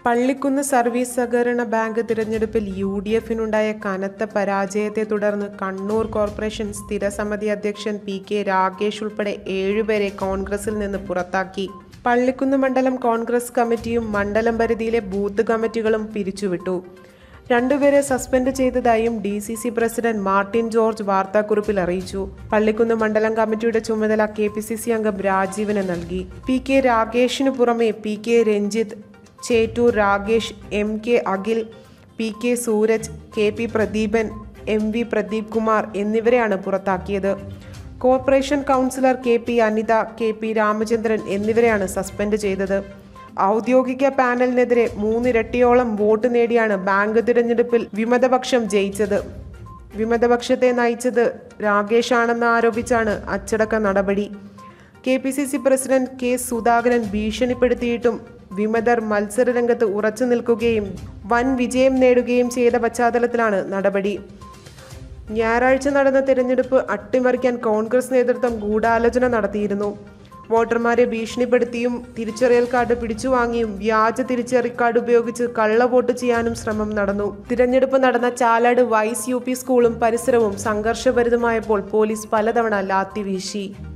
Pallikkunnu service സഹകരണ bank തിരഞ്ഞെടുപ്പിൽ U D എഫിനുണ്ടായ കനത്ത പരാജയത്തെ തുടർന്ന് കണ്ണൂർ കോർപ്പറേഷൻ സ്ഥിരസമിതി അധ്യക്ഷൻ പി കെ രാഗേഷ് ഉൾപ്പെടെ ഏഴുപേരെ കോൺഗ്രസിൽ നിന്ന് പുറത്താക്കി പള്ളിക്കുന്ന് മണ്ഡലം കോൺഗ്രസ് കമ്മിറ്റിയും മണ്ഡലം പരിധിയിലെ ബൂത്ത് കമ്മിറ്റികളും പിരിച്ചുവിട്ടു രണ്ടുപേരെ സസ്പെൻഡ് ചെയ്തതായും D C C president Martin George വാർത്താക്കുറിപ്പിൽ അറിയിച്ചു പള്ളിക്കുന്ന് മണ്ഡലം കമ്മിറ്റിയുടെ ചുമതല കെ പി സി സി അംഗം രാജീവിന് നൽകി പി കെ രാഗേഷിനു പുറമെ P K Ranjith Chettoor Ragesh M K Akhil P K Sooraj K P Pradeepan M V Pradeep Kumar എന്നിവരെയാണ് പുറത്താക്കിയത് corporation councillor K P Anitha K P Ramachandran എന്നിവരെയാണ് സസ്പെൻഡ് ചെയ്തത് ഔദ്യോഗിക പാനലിനെതിരെ മൂന്നിരട്ടിയോളം വോട്ട് നേടിയാണ് ബാങ്ക് തിരഞ്ഞെടുപ്പിൽ വിമതപക്ഷം ജയിച്ചത് വിമതപക്ഷത്തെ നയിച്ചത് രാകേഷാണെന്ന് ആരോപിച്ചാണ് അച്ചടക്ക നടപടി K P C C president K Sudhakaran ഭീഷണിപ്പെടുത്തിയിട്ടും വിമതർ മത്സരരംഗത്ത് ഉറച്ചു നിൽക്കുകയും വൻ വിജയം നേടുകയും ചെയ്ത പശ്ചാത്തലത്തിലാണ് നടപടി ഞായറാഴ്ച നടന്ന തിരഞ്ഞെടുപ്പ് അട്ടിമറിക്കാൻ കോൺഗ്രസ് നേതൃത്വം ഗൂഢാലോചന നടത്തിയിരുന്നു വോട്ടർമാരെ ഭീഷണിപ്പെടുത്തിയും തിരിച്ചറിയൽ കാർഡ് പിടിച്ചുവാങ്ങിയും വ്യാജ തിരിച്ചറിയൽ കാർഡ് ഉപയോഗിച്ച് കള്ളവോട്ട് ചെയ്യാനും ശ്രമം നടന്നു തിരഞ്ഞെടുപ്പ് നടന്ന ചാലാട് വൈസ് യു പി സ്കൂളും പരിസരവും സംഘർഷഭരിതമായപ്പോൾ പോലീസ് പലതവണ ലാത്തി വീശി